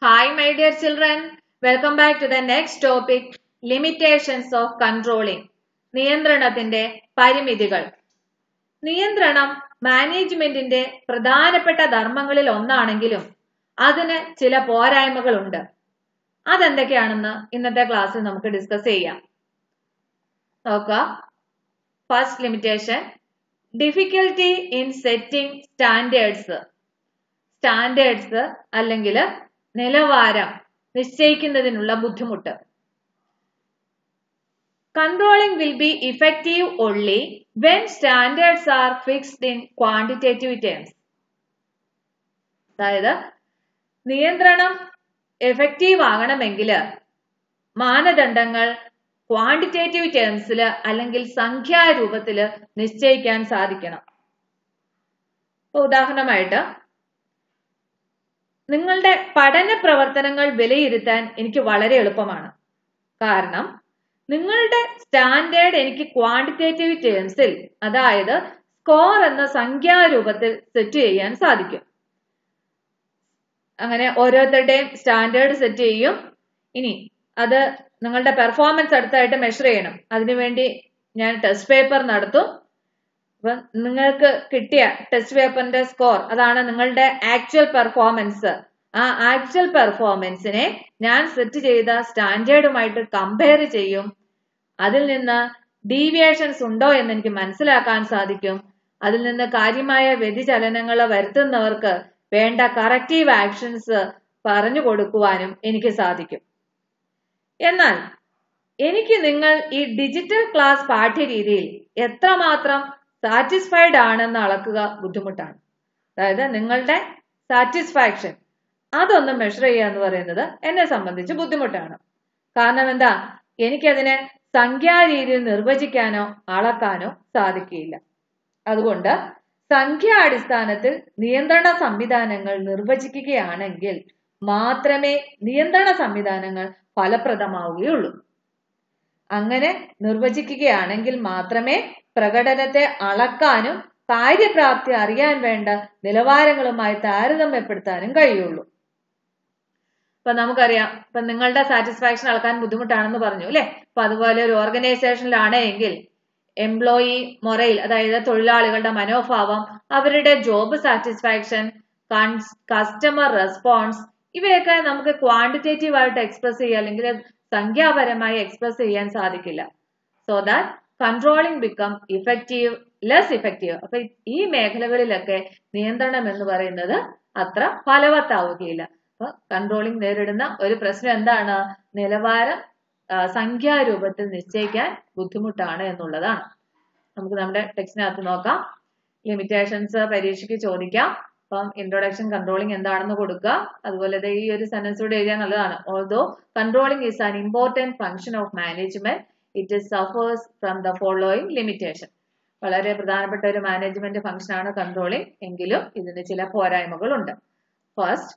Hi, my dear children. Welcome back to the next topic limitations of controlling. നിയന്ത്രണത്തിന്റെ പരിമിതികൾ നിയന്ത്രണം മാനേജ്മെന്റിന്റെ പ്രധാനപ്പെട്ട ധർമ്മങ്ങളിൽ ഒന്നാണെങ്കിലും അതിന് ചില പോരായ്മകളുണ്ട് അതെന്തൊക്കെയാണെന്ന് ഇന്നത്തെ ക്ലാസ്സിൽ നമുക്ക് ഡിസ്കസ് ചെയ്യാം നോക്കാം first limitation difficulty in setting standards standards അല്ലെങ്കിൽ നിലവാരം നിശ്ചയിക്കുന്നതിനുള്ള ബുദ്ധിമുട്ട് controlling will be effective only when standards are fixed in quantitative terms അതായത് നിയന്ത്രണം എഫക്റ്റീവ് ആകണമെങ്കിൽ മാനദണ്ഡങ്ങൾ ക്വാണ്ടിറ്റേറ്റീവ് ടേംസിൽ അല്ലെങ്കിൽ സംഖ്യാരൂപത്തിൽ നിശ്ചയിക്കാൻ സാധിക്കണം ഉദാഹരണമായിട്ട് നിങ്ങളുടെ പഠന പ്രവർത്തനങ്ങൾ വിലയിരുത്താൻ എനിക്ക് വളരെ എളുപ്പമാണ് കാരണം നിങ്ങളുടെ സ്റ്റാൻഡേർഡ് എനിക്ക് ക്വാണ്ടിറ്റേറ്റീവ് ടേംസിൽ അതായത് സ്കോർ എന്ന സംഖ്യാരൂപത്തിൽ സെറ്റ് ചെയ്യാൻ സാധിക്കും അങ്ങനെ ഓരോരുത്തരുടെയും സ്റ്റാൻഡേർഡ് സെറ്റ് ചെയ്യും ഇനി അത് നിങ്ങളുടെ പെർഫോമൻസ് അടുത്തായിട്ട് മെഷർ ചെയ്യണം അതിനുവേണ്ടി ഞാൻ ടെസ്റ്റ് പേപ്പർ നടത്തും അപ്പൊ നിങ്ങൾക്ക് കിട്ടിയ ടെസ്റ്റ് പേപ്പറിന്റെ സ്കോർ അതാണ് നിങ്ങളുടെ ആക്ച്വൽ പെർഫോമൻസ് ആ ആക്ച്വൽ പെർഫോമൻസിനെ ഞാൻ സെറ്റ് ചെയ്ത സ്റ്റാൻഡേർഡുമായിട്ട് കമ്പയർ ചെയ്യും അതിൽ നിന്ന് ഡീവിയേഷൻസ് ഉണ്ടോ എന്ന് എനിക്ക് മനസ്സിലാക്കാൻ സാധിക്കും അതിൽ നിന്ന് കാര്യമായ വ്യതിചലനങ്ങൾ വരുത്തുന്നവർക്ക് വേണ്ട കറക്റ്റീവ് ആക്ഷൻസ് പറഞ്ഞു കൊടുക്കുവാനും എനിക്ക് സാധിക്കും എന്നാൽ എനിക്ക് നിങ്ങൾ ഈ ഡിജിറ്റൽ ക്ലാസ് പാഠ്യരീതിയിൽ എത്രമാത്രം സാറ്റിസ്ഫൈഡ് ആണെന്ന് അളക്കുക ബുദ്ധിമുട്ടാണ് അതായത് നിങ്ങളുടെ സാറ്റിസ്ഫാക്ഷൻ അതൊന്ന് മെഷർ ചെയ്യുക എന്ന് പറയുന്നത് എന്നെ സംബന്ധിച്ച് ബുദ്ധിമുട്ടാണ് കാരണം എന്താ എനിക്കതിനെ സംഖ്യാരീതിയിൽ നിർവചിക്കാനോ അളക്കാനോ സാധിക്കില്ല അതുകൊണ്ട് സംഖ്യാടിസ്ഥാനത്തിൽ നിയന്ത്രണ സംവിധാനങ്ങൾ നിർവചിക്കുകയാണെങ്കിൽ മാത്രമേ നിയന്ത്രണ സംവിധാനങ്ങൾ ഫലപ്രദമാവുകയുള്ളൂ അങ്ങനെ നിർവചിക്കുകയാണെങ്കിൽ മാത്രമേ പ്രകടനത്തെ അളക്കാനും കാര്യപ്രാപ്തി അറിയാൻ വേണ്ട നിലവാരങ്ങളുമായി താരതമ്യപ്പെടുത്താനും കഴിയുള്ളൂ ഇപ്പൊ നമുക്കറിയാം ഇപ്പൊ നിങ്ങളുടെ സാറ്റിസ്ഫാക്ഷൻ അളക്കാൻ ബുദ്ധിമുട്ടാണെന്ന് പറഞ്ഞു അല്ലെ അപ്പൊ അതുപോലെ ഒരു ഓർഗനൈസേഷനിലാണ് എങ്കിൽ എംപ്ലോയി മൊറയിൽ അതായത് തൊഴിലാളികളുടെ മനോഭാവം അവരുടെ ജോബ് സാറ്റിസ്ഫാക്ഷൻ കസ്റ്റമർ റെസ്പോൺസ് ഇവയൊക്കെ നമുക്ക് ക്വാണ്ടിറ്റേറ്റീവ് ആയിട്ട് എക്സ്പ്രസ് ചെയ്യുക അല്ലെങ്കിൽ സംഖ്യാപരമായി എക്സ്പ്രസ് ചെയ്യാൻ സാധിക്കില്ല so that controlling become effective less effective അപ്പൊ ഈ മേഖലകളിലൊക്കെ നിയന്ത്രണം എന്ന് പറയുന്നത് അത്ര ഫലവത്താവുകയില്ല അപ്പൊ കൺട്രോളിംഗ് നേരിടുന്ന ഒരു പ്രശ്നം എന്താണ് നിലവാരം സംഖ്യാരൂപത്തിൽ നിശ്ചയിക്കാൻ ബുദ്ധിമുട്ടാണ് എന്നുള്ളതാണ് നമുക്ക് നമ്മുടെ ടെക്സ്റ്റിനകത്ത് നോക്കാം ലിമിറ്റേഷൻസ് പരീക്ഷയ്ക്ക് ചോദിക്കാം അപ്പം ഇൻട്രൊഡക്ഷൻ കൺട്രോളിംഗ് എന്താണെന്ന് കൊടുക്കുക അതുപോലെ ഈ ഒരു സെന്റൻസ് കൂടെ എഴുതിയാൽ നല്ലതാണ് although controlling is an important function of management it is suffers from the following limitation വളരെ പ്രധാനപ്പെട്ട ഒരു മാനേജ്മെന്റ് ഫംഗ്ഷൻ ആണ് കൺട്രോളിംഗ് എങ്കിലും ഇതിന് ചില പോരായ്മകളുണ്ട് ഫസ്റ്റ്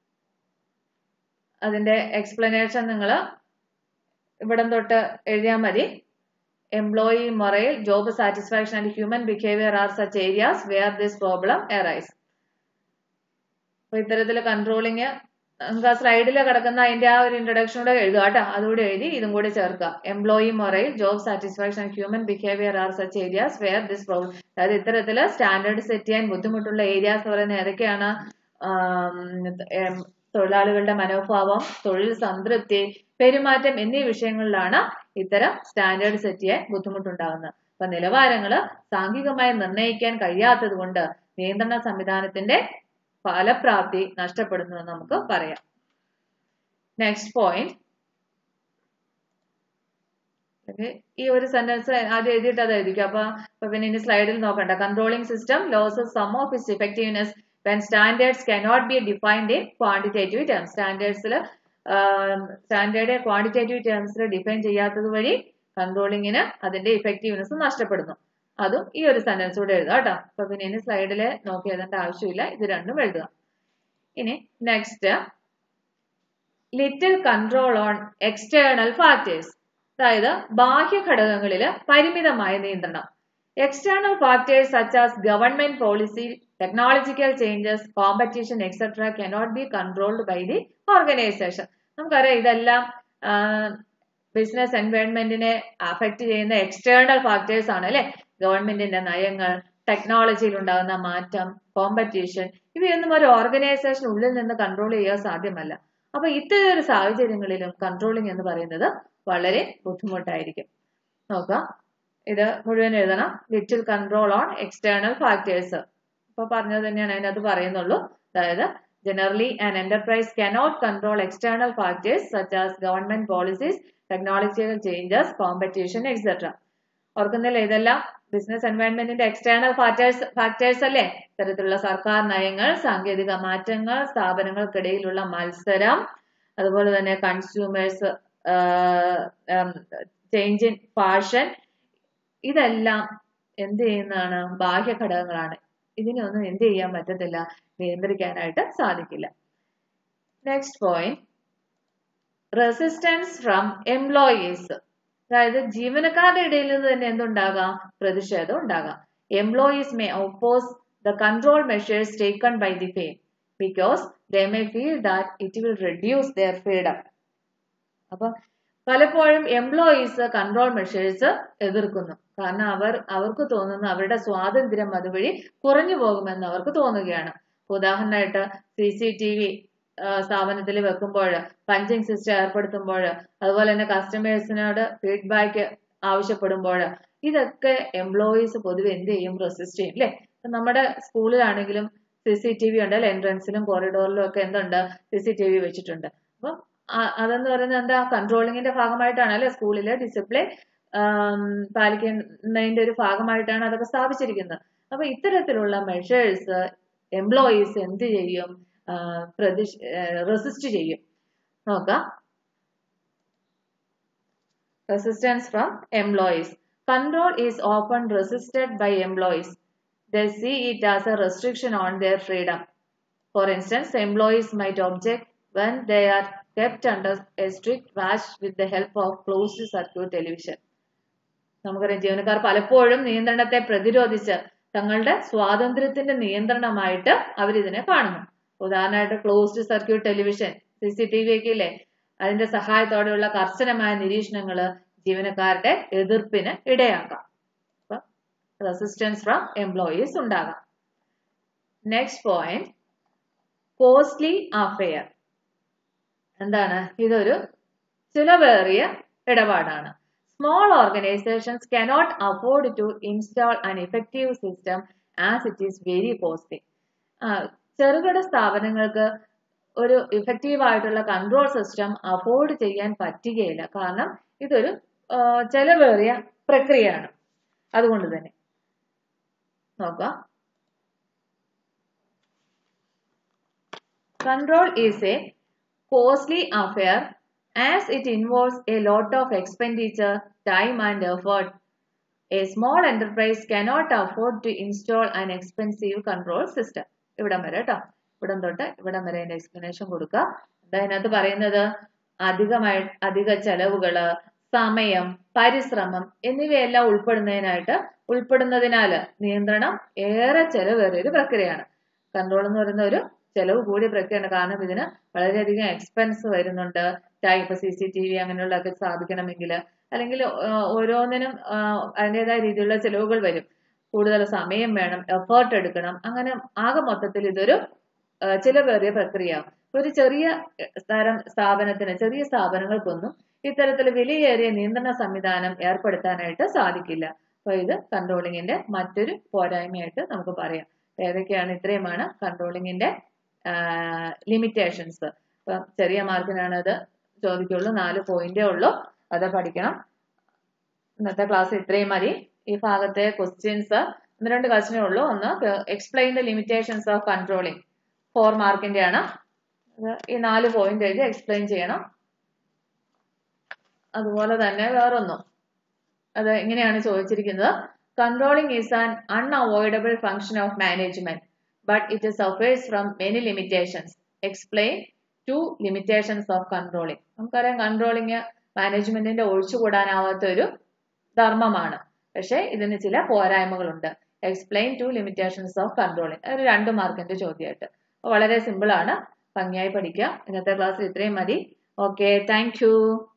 അതിന്റെ എക്സ്പ്ലനേഷൻ നിങ്ങൾ ഇവിടം തൊട്ട് എഴുതിയാൽ മതി employee morale job satisfaction and human behaviour are such areas where this problem arise അപ്പൊ ഇത്തരത്തിൽ കൺട്രോളിങ് നമുക്ക് ആ സ്ലൈഡിൽ കിടക്കുന്ന അതിന്റെ ആ ഒരു ഇൻട്രൊഡക്ഷൻ കൂടെ എഴുതുക കേട്ടോ അതുകൂടെ എഴുതി ഇതും കൂടി ചേർക്കുക employee morale job satisfaction and human behaviour are such areas where this problem അതായത് ഇത്തരത്തിൽ സ്റ്റാൻഡേർഡ് സെറ്റ് ചെയ്യാൻ ബുദ്ധിമുട്ടുള്ള ഏരിയാസ് പറയുന്നത് ഏതൊക്കെയാണ് തൊഴിലാളികളുടെ മനോഭാവം തൊഴിൽ സംതൃപ്തി പെരുമാറ്റം എന്നീ വിഷയങ്ങളിലാണ് ഇത്തരം സ്റ്റാൻഡേർഡ് സെറ്റ് ചെയ്യാൻ ബുദ്ധിമുട്ടുണ്ടാകുന്നത് അപ്പൊ നിലവാരങ്ങള് സാംഘികമായി നിർണ്ണയിക്കാൻ കഴിയാത്തത് കൊണ്ട് നിയന്ത്രണ സംവിധാനത്തിന്റെ ഫലപ്രാപ്തി നഷ്ടപ്പെടുന്നു എന്ന് നമുക്ക് പറയാം നെക്സ്റ്റ് പോയിന്റ് ഈ ഒരു സെന്റൻസ് ആദ്യം എഴുതിയിട്ട് അത് എഴുതിക്കും അപ്പൊ ഇപ്പൊ പിന്നെ ഇനി സ്ലൈഡിൽ നോക്കണ്ട controlling system loses some of its effectiveness when standards cannot be defined in quantitative terms സ്റ്റാൻഡേർഡ്സിൽ സ്റ്റാൻഡേർഡ് ക്വാണ്ടിറ്റേറ്റീവ് ടേംസിൽ ഡിഫൈൻ ചെയ്യാത്തത് വഴി കൺട്രോളിങ്ങിന് അതിന്റെ ഇഫക്റ്റീവ്നെസ് നഷ്ടപ്പെടുന്നു അതും ഈ ഒരു സെന്റൻസ് കൂടെ എഴുതുക കേട്ടോ അപ്പൊ പിന്നെ ഇനി സ്ലൈഡിൽ നോക്കി എഴുതേണ്ട ആവശ്യമില്ല ഇത് രണ്ടും എഴുതുക ഇനി next little control on external factors അതായത് ബാഹ്യ ഘടകങ്ങളിൽ പരിമിതമായ നിയന്ത്രണം External factors such as government policy, technological changes, competition, etc. cannot be controlled by the organization. നമുക്കറിയാം ഇതെല്ലാം ബിസിനസ് എൻവയോൺമെന്റിനെ അഫക്റ്റ് ചെയ്യുന്ന എക്സ്റ്റേണൽ ഫാക്ടേഴ്സ് ആണ് അല്ലെ ഗവൺമെന്റിന്റെ നയങ്ങൾ ടെക്നോളജിയിൽ ഉണ്ടാകുന്ന മാറ്റം കോമ്പറ്റീഷൻ ഇവയൊന്നും ഒരു ഓർഗനൈസേഷൻ ഉള്ളിൽ നിന്ന് കൺട്രോൾ ചെയ്യാൻ സാധ്യമല്ല അപ്പൊ ഇത്തരം ഒരു സാഹചര്യങ്ങളിലും കൺട്രോളിംഗ് എന്ന് പറയുന്നത് വളരെ ബുദ്ധിമുട്ടായിരിക്കും നോക്കാം ഇത് മുഴുവൻ എഴുതണം little control on external factors ഇപ്പൊ പറഞ്ഞത് തന്നെയാണ് അതിനകത്ത് പറയുന്നുള്ളൂ അതായത് generally an enterprise cannot control external factors such as government policies technological changes competition etcetera ഓർക്കുന്നില്ല ഇതെല്ലാം ബിസിനസ് എൻവയോൺമെന്റിന്റെ എക്സ്റ്റേണൽ ഫാക്ടേഴ്സ് ഫാക്ടേഴ്സ് അല്ലേ ഇത്തരത്തിലുള്ള സർക്കാർ നയങ്ങൾ സാങ്കേതിക മാറ്റങ്ങൾ സ്ഥാപനങ്ങൾക്കിടയിലുള്ള മത്സരം അതുപോലെ തന്നെ കൺസ്യൂമേഴ്സ് ചേഞ്ച് ഇൻ ഫാഷൻ ഇതെല്ലാം എന്ത് ചെയ്യുന്നതാണ് ബാഹ്യ ഘടകങ്ങളാണ് ഇതിനൊന്നും എന്ത് ചെയ്യാൻ പറ്റത്തില്ല നിയന്ത്രിക്കാനായിട്ട് സാധിക്കില്ല next point resistance from employees അതായത് ജീവനക്കാരുടെ ഇടയിൽ നിന്ന് തന്നെ എന്തുണ്ടാകാം പ്രതിഷേധം ഉണ്ടാകാം employees may oppose the control measures taken by the firm because they may feel that it will reduce their freedom അപ്പൊ പലപ്പോഴും എംപ്ലോയീസ് കൺട്രോൾ മെഷേഴ്സ് എതിർക്കുന്നു കാരണം അവർ അവർക്ക് തോന്നുന്നു അവരുടെ സ്വാതന്ത്ര്യം അതുവഴി കുറഞ്ഞു പോകുമെന്ന് അവർക്ക് തോന്നുകയാണ് ഉദാഹരണമായിട്ട് സി സി ടി വി സ്ഥാപനത്തിൽ വെക്കുമ്പോൾ പഞ്ചിങ് സിസ്റ്റം ഏർപ്പെടുത്തുമ്പോൾ അതുപോലെ തന്നെ കസ്റ്റമേഴ്സിനോട് ഫീഡ്ബാക്ക് ആവശ്യപ്പെടുമ്പോൾ ഇതൊക്കെ എംപ്ലോയീസ് പൊതുവെ എന്ത് ചെയ്യും റെസിസ്റ്റ് ചെയ്യും അല്ലേ നമ്മുടെ സ്കൂളിലാണെങ്കിലും സി സി ടി വി ഉണ്ട് അല്ലെ എൻട്രൻസിലും കോറിഡോറിലും ഒക്കെ എന്തുണ്ട് സി സി ടി വി വെച്ചിട്ടുണ്ട് അപ്പം അതെന്ന് പറയുന്നത് എന്താ കൺട്രോളിങ്ങിന്റെ ഭാഗമായിട്ടാണ് അല്ലെ സ്കൂളിലെ ഡിസിപ്ലിൻ പാലിക്കുന്നതിന്റെ ഒരു ഭാഗമായിട്ടാണ് അതൊക്കെ സ്ഥാപിച്ചിരിക്കുന്നത് അപ്പൊ ഇത്തരത്തിലുള്ള മെഷേഴ്സ് എംപ്ലോയീസ് എന്ത് ചെയ്യും പ്രതിഷ് റെസിസ്റ്റ് ചെയ്യും നോക്കാം resistance from employees control is often resisted by employees they see it as a restriction on their freedom. For instance, employees might object when they are kept under a strict watch with the help of closed circuit television. നമുക്കറിയാം ജീവനക്കാർ പലപ്പോഴും നിയന്ത്രണത്തെ പ്രതിരോധിച്ച് തങ്ങളുടെ സ്വാതന്ത്ര്യത്തിന്റെ നിയന്ത്രണമായിട്ട് അവരിതിനെ കാണുന്നു ഉദാഹരണമായിട്ട് closed circuit television C C T V ഒക്കെ ഇല്ലേ അതിന്റെ സഹായത്തോടെയുള്ള കർശനമായ നിരീക്ഷണങ്ങള് ജീവനക്കാരുടെ എതിർപ്പിന് ഇടയാക്കാം റെസിസ്റ്റൻസ് ഫ്രം എംപ്ലോയീസ് ഉണ്ടാകാം നെക്സ്റ്റ് പോയിന്റ് കോസ്റ്റ്ലി അഫെയർ എന്താണ് ഇതൊരു ചിലവേറിയ ഇടപാടാണ് small organisations cannot afford to install an effective system as it is very costly ചെറുകിട സ്ഥാപനങ്ങൾക്ക് ഒരു ഇഫക്റ്റീവ് ആയിട്ടുള്ള കൺട്രോൾ സിസ്റ്റം അഫോർഡ് ചെയ്യാൻ പറ്റുകയില്ല കാരണം ഇതൊരു ചെലവേറിയ പ്രക്രിയയാണ് അതുകൊണ്ട് തന്നെ നോക്കാം control is a costly affair as it involves a lot of expenditure time and effort a small enterprise cannot afford to install an expensive control system ഇവിടം വരെ കേട്ടോ ഇവിടം തൊട്ട് ഇവിടം വരെ അതിന്റെ എക്സ്പ്ലനേഷൻ കൊടുക്കുക അതിനകത്ത് പറയുന്നത് അധികമായി അധിക ചെലവുകള് സമയം പരിശ്രമം എന്നിവയെല്ലാം ഉൾപ്പെടുന്നതിനായിട്ട് ഉൾപ്പെടുന്നതിനാല് നിയന്ത്രണം ഏറെ ചെലവേറിയ ഒരു പ്രക്രിയയാണ് കൺട്രോൾ എന്ന് പറയുന്ന ഒരു ചെലവ് കൂടിയ പ്രക്രിയയാണ് കാരണം ഇതിന് വളരെയധികം എക്സ്പെൻസ് വരുന്നുണ്ട് ടൈം ഇപ്പൊ സി സി ടി വി അങ്ങനെയുള്ളതൊക്കെ സ്ഥാപിക്കണമെങ്കിൽ അല്ലെങ്കിൽ ഓരോന്നിനും അതിൻ്റെതായ രീതിയിലുള്ള ചെലവുകൾ വരും കൂടുതൽ സമയം വേണം എഫേർട്ട് എടുക്കണം അങ്ങനെ ആകെ മൊത്തത്തിൽ ഇതൊരു ചിലവേറിയ പ്രക്രിയ ഒരു ചെറിയ തരം സ്ഥാപനത്തിന് ചെറിയ സ്ഥാപനങ്ങൾക്കൊന്നും ഇത്തരത്തിൽ വിലയേറിയ നിയന്ത്രണ സംവിധാനം ഏർപ്പെടുത്താനായിട്ട് സാധിക്കില്ല അപ്പൊ ഇത് കൺട്രോളിങ്ങിന്റെ മറ്റൊരു പോരായ്മയായിട്ട് നമുക്ക് പറയാം ഏതൊക്കെയാണ് ഇത്രയുമാണ് കൺട്രോളിങ്ങിന്റെ ലിമിറ്റേഷൻസ് ഇപ്പൊ ചെറിയ മാർക്കിനാണ് അത് ചോദിക്കുള്ളൂ നാല് പോയിന്റേ ഉള്ളൂ അത് പഠിക്കണം ഇന്നത്തെ ക്ലാസ് ഇത്രയും മതി ഈ ഭാഗത്തെ ക്വസ്റ്റ്യൻസ് ഒന്ന് രണ്ട് ക്വസ്റ്റ്യനേ ഉള്ളൂ ഒന്ന് explain the limitations of controlling four മാർക്കിന്റെ ആണ് ഈ നാല് പോയിന്റ് എഴുതി എക്സ്പ്ലെയിൻ ചെയ്യണം അതുപോലെ തന്നെ വേറൊന്നും അത് ഇങ്ങനെയാണ് ചോദിച്ചിരിക്കുന്നത് controlling is an unavoidable function of management but it suffers from many limitations explain two limitations of controlling നമുക്കറിയാം കൺട്രോളിംഗ് മാനേജ്മെന്റിന്റെ ഒഴിച്ചുകൂടാനാവാത്ത ഒരു ധർമ്മമാണ് പക്ഷേ ഇതിന് ചില പോരായ്മകളുണ്ട് explain two limitations of controlling ഒരു രണ്ട് മാർക്കിന്റെ ചോദ്യമായിട്ട് വളരെ സിമ്പിൾ ആണ് ഭംഗിയായി പഠിക്കുക ഇന്നത്തെ ക്ലാസ്സിൽ ഇത്രയും മതി ഓക്കെ താങ്ക്